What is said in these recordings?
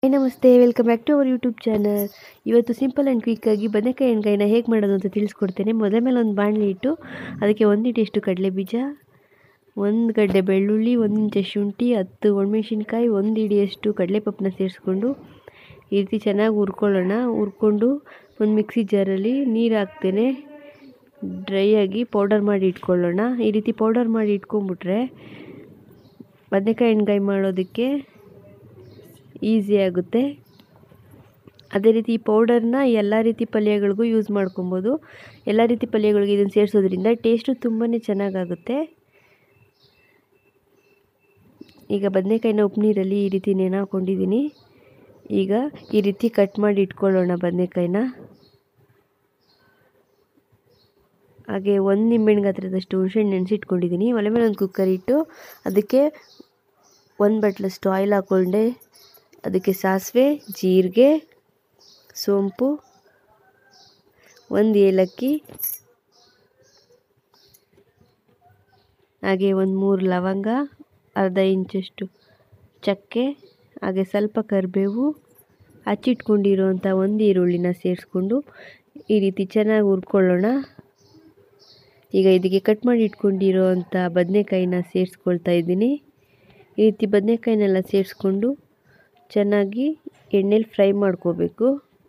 hi ನಮಸ್ತೆ welcome back to our YouTube channel ಇವತ್ತು simple and ಕ್ವಿಕ್ಕಾಗಿ ಬದನೆಕಾಯಿ ಎಣ್ಗಾಯಿನ ಹೇಗೆ ಮಾಡೋದು ಅಂತ ತಿಳಿಸ್ಕೊಡ್ತೇನೆ ಮೊದಲ ಮೇಲೆ ಒಂದು ಬಾಣಲಿ ಇಟ್ಟು ಅದಕ್ಕೆ ಒಂದು ಇಟಿಷ್ಟು ಕಡಲೆ ಬೀಜ ಒಂದು ಗಡ್ಡೆ ಬೆಳ್ಳುಳ್ಳಿ ಒಂದು ಇಂಚು ಶುಂಠಿ ಹತ್ತು ಒಣಮೆಣಸಿನ್ಕಾಯಿ ಒಂದು ಇಡಿಯಷ್ಟು ಕಡಲೆಪಪ್ಪನ್ನ ಸೇರಿಸ್ಕೊಂಡು ಈ ರೀತಿ ಚೆನ್ನಾಗಿ ಹುರ್ಕೊಳ್ಳೋಣ ಹುರ್ಕೊಂಡು ಒಂದು ಮಿಕ್ಸಿ ಜಾರಲ್ಲಿ ನೀರು ಹಾಕ್ತೇನೆ ಡ್ರೈ ಆಗಿ ಪೌಡರ್ ಮಾಡಿ ಇಟ್ಕೊಳ್ಳೋಣ ಈ ರೀತಿ ಪೌಡರ್ ಮಾಡಿ ಇಟ್ಕೊಂಡ್ಬಿಟ್ರೆ ಬದನೆಕಾಯಿ ಎಣ್ಗಾಯಿ ಮಾಡೋದಕ್ಕೆ ಈಸಿ ಆಗುತ್ತೆ ಅದೇ ರೀತಿ ಈ ಪೌಡರ್ನ ಎಲ್ಲ ರೀತಿ ಪಲ್ಯಗಳಿಗೂ ಯೂಸ್ ಮಾಡ್ಕೊಬೋದು ಎಲ್ಲ ರೀತಿ ಪಲ್ಯಗಳಿಗೆ ಇದನ್ನು ಸೇರಿಸೋದ್ರಿಂದ ಟೇಸ್ಟು ತುಂಬಾ ಚೆನ್ನಾಗಾಗುತ್ತೆ ಈಗ ಬದನೆಕಾಯಿನ ಉಪ್ಪು ನೀರಲ್ಲಿ ಈ ರೀತಿ ನೆನೆ ಹಾಕ್ಕೊಂಡಿದ್ದೀನಿ ಈಗ ಈ ರೀತಿ ಕಟ್ ಮಾಡಿ ಇಟ್ಕೊಳ್ಳೋಣ ಬದನೆಕಾಯಿನ ಹಾಗೆ ಒಂದು ನಿಂಬೆಹಣ್ಣು ಗಾತ್ರದಷ್ಟು ಹುಣಸೆಹಣ್ಣು ನೆನೆಸಿಟ್ಕೊಂಡಿದ್ದೀನಿ ಒಲೆ ಮೇಲೆ ಒಂದು ಕುಕ್ಕರ್ ಇಟ್ಟು ಅದಕ್ಕೆ ಒಂದು ಬಟ್ಲಷ್ಟು ಆಯಿಲ್ ಹಾಕ್ಕೊಂಡೆ ಅದಕ್ಕೆ ಸಾಸಿವೆ ಜೀರಿಗೆ ಸೋಂಪು ಒಂದು ಏಲಕ್ಕಿ ಹಾಗೆ ಒಂದು ಮೂರು ಲವಂಗ ಅರ್ಧ ಇಂಚಷ್ಟು ಚಕ್ಕೆ ಹಾಗೆ ಸ್ವಲ್ಪ ಕರಿಬೇವು ಹಚ್ಚಿಟ್ಕೊಂಡಿರೋಂಥ ಒಂದು ಈರುಳ್ಳಿನ ಸೇರಿಸ್ಕೊಂಡು ಈ ರೀತಿ ಚೆನ್ನಾಗಿ ಹುರ್ಕೊಳ್ಳೋಣ ಈಗ ಇದಕ್ಕೆ ಕಟ್ ಮಾಡಿ ಇಟ್ಕೊಂಡಿರೋ ಅಂಥ ಬದನೆಕಾಯಿನ ಸೇರಿಸ್ಕೊಳ್ತಾ ಇದ್ದೀನಿ ಈ ರೀತಿ ಬದನೆಕಾಯಿನೆಲ್ಲ ಸೇರಿಸ್ಕೊಂಡು ಚೆನ್ನಾಗಿ ಎಣ್ಣೆಲಿ ಫ್ರೈ ಮಾಡ್ಕೋಬೇಕು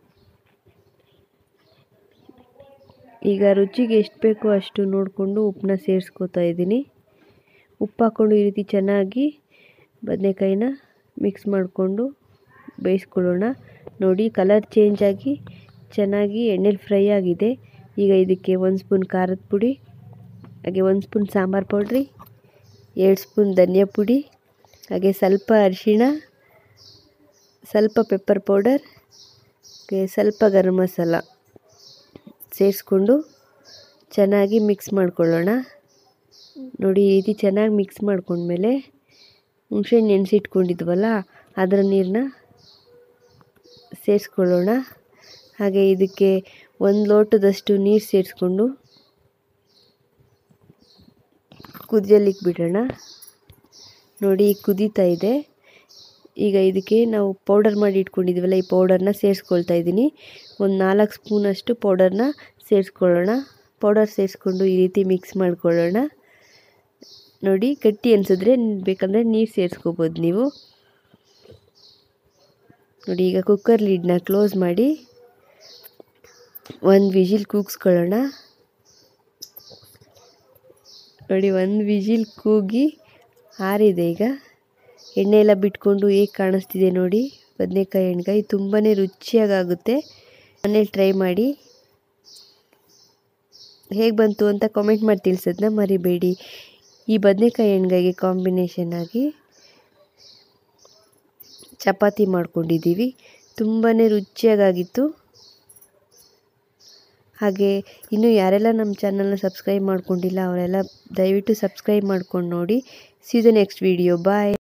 ಈಗ ರುಚಿಗೆ ಎಷ್ಟು ಬೇಕೋ ಅಷ್ಟು ನೋಡಿಕೊಂಡು ಉಪ್ಪನ್ನ ಸೇರಿಸ್ಕೋತಾ ಇದ್ದೀನಿ ಉಪ್ಪು ಹಾಕ್ಕೊಂಡು ಈ ರೀತಿ ಚೆನ್ನಾಗಿ ಬದನೆಕಾಯಿನ ಮಿಕ್ಸ್ ಮಾಡಿಕೊಂಡು ಬೇಯಿಸ್ಕೊಳ್ಳೋಣ ನೋಡಿ ಕಲರ್ ಚೇಂಜ್ ಆಗಿ ಚೆನ್ನಾಗಿ ಎಣ್ಣೆಲಿ ಫ್ರೈ ಆಗಿದೆ ಈಗ ಇದಕ್ಕೆ ಒಂದು ಸ್ಪೂನ್ ಖಾರದ ಪುಡಿ ಹಾಗೆ ಒಂದು ಸ್ಪೂನ್ ಸಾಂಬಾರು ಪೌಡ್ರಿ ಎರಡು ಸ್ಪೂನ್ ಧನಿಯಾ ಪುಡಿ ಹಾಗೆ ಸ್ವಲ್ಪ ಅರಿಶಿಣ ಸ್ವಲ್ಪ ಪೆಪ್ಪರ್ ಪೌಡರ್ ಸ್ವಲ್ಪ ಗರಂ ಮಸಾಲ ಸೇರಿಸ್ಕೊಂಡು ಚೆನ್ನಾಗಿ ಮಿಕ್ಸ್ ಮಾಡ್ಕೊಳ್ಳೋಣ ನೋಡಿ ಈ ರೀತಿ ಚೆನ್ನಾಗಿ ಮಿಕ್ಸ್ ಮಾಡ್ಕೊಂಡ್ಮೇಲೆ ಹುಣಸೆಹಣ್ಣು ನೆನೆಸಿಟ್ಕೊಂಡಿದ್ವಲ್ಲ ಅದರ ನೀರನ್ನ ಸೇರಿಸ್ಕೊಳ್ಳೋಣ ಹಾಗೆ ಇದಕ್ಕೆ ಒಂದು ಲೋಟದಷ್ಟು ನೀರು ಸೇರಿಸ್ಕೊಂಡು ಕುದಿಯಲಿಕ್ಕೆ ಬಿಡೋಣ ನೋಡಿ ಕುದೀತಾ ಇದೆ ಈಗ ಇದಕ್ಕೆ ನಾವು ಪೌಡರ್ ಮಾಡಿ ಇಟ್ಕೊಂಡಿದ್ವಲ್ಲ ಈ ಪೌಡರ್ನ ಸೇರಿಸ್ಕೊಳ್ತಾ ಇದ್ದೀನಿ ಒಂದು ನಾಲ್ಕು ಸ್ಪೂನಷ್ಟು ಪೌಡರ್ನ ಸೇರಿಸ್ಕೊಳ್ಳೋಣ ಪೌಡರ್ ಸೇರಿಸ್ಕೊಂಡು ಈ ರೀತಿ ಮಿಕ್ಸ್ ಮಾಡ್ಕೊಳ್ಳೋಣ ನೋಡಿ ಗಟ್ಟಿ ಅನಿಸಿದ್ರೆ ಬೇಕಂದರೆ ನೀರು ಸೇರಿಸ್ಕೋಬೋದು ನೀವು ನೋಡಿ ಈಗ ಕುಕ್ಕರ್ ಲೀಡ್ನ ಕ್ಲೋಸ್ ಮಾಡಿ ಒಂದು ವಿಜಿಲ್ ಕೂಗಿಸ್ಕೊಳ್ಳೋಣ ನೋಡಿ ಒಂದು ವಿಜಿಲ್ ಕೂಗಿ ಆರಿದೆ ಈಗ ಎಣ್ಣೆ ಎಲ್ಲ ಬಿಟ್ಕೊಂಡು ಹೇಗೆ ಕಾಣಿಸ್ತಿದೆ ನೋಡಿ ಬದನೆಕಾಯಿ ಎಣ್ಗಾಯಿ ತುಂಬಾ ರುಚಿಯಾಗುತ್ತೆ ಮನೇಲಿ ಟ್ರೈ ಮಾಡಿ ಹೇಗೆ ಬಂತು ಅಂತ ಕಾಮೆಂಟ್ ಮಾಡಿ ತಿಳಿಸೋದನ್ನ ಮರಿಬೇಡಿ ಈ ಬದನೆಕಾಯಿ ಎಣ್ಗಾಯಿಗೆ ಕಾಂಬಿನೇಷನ್ ಆಗಿ ಚಪಾತಿ ಮಾಡ್ಕೊಂಡಿದ್ದೀವಿ ತುಂಬಾ ರುಚಿಯಾಗಿತ್ತು ಹಾಗೆ ಇನ್ನು ಯಾರೆಲ್ಲ ನಮ್ಮ ಚಾನಲ್ನ ಸಬ್ಸ್ಕ್ರೈಬ್ ಮಾಡ್ಕೊಂಡಿಲ್ಲ ಅವರೆಲ್ಲ ದಯವಿಟ್ಟು ಸಬ್ಸ್ಕ್ರೈಬ್ ಮಾಡ್ಕೊಂಡು ನೋಡಿ see the next video bye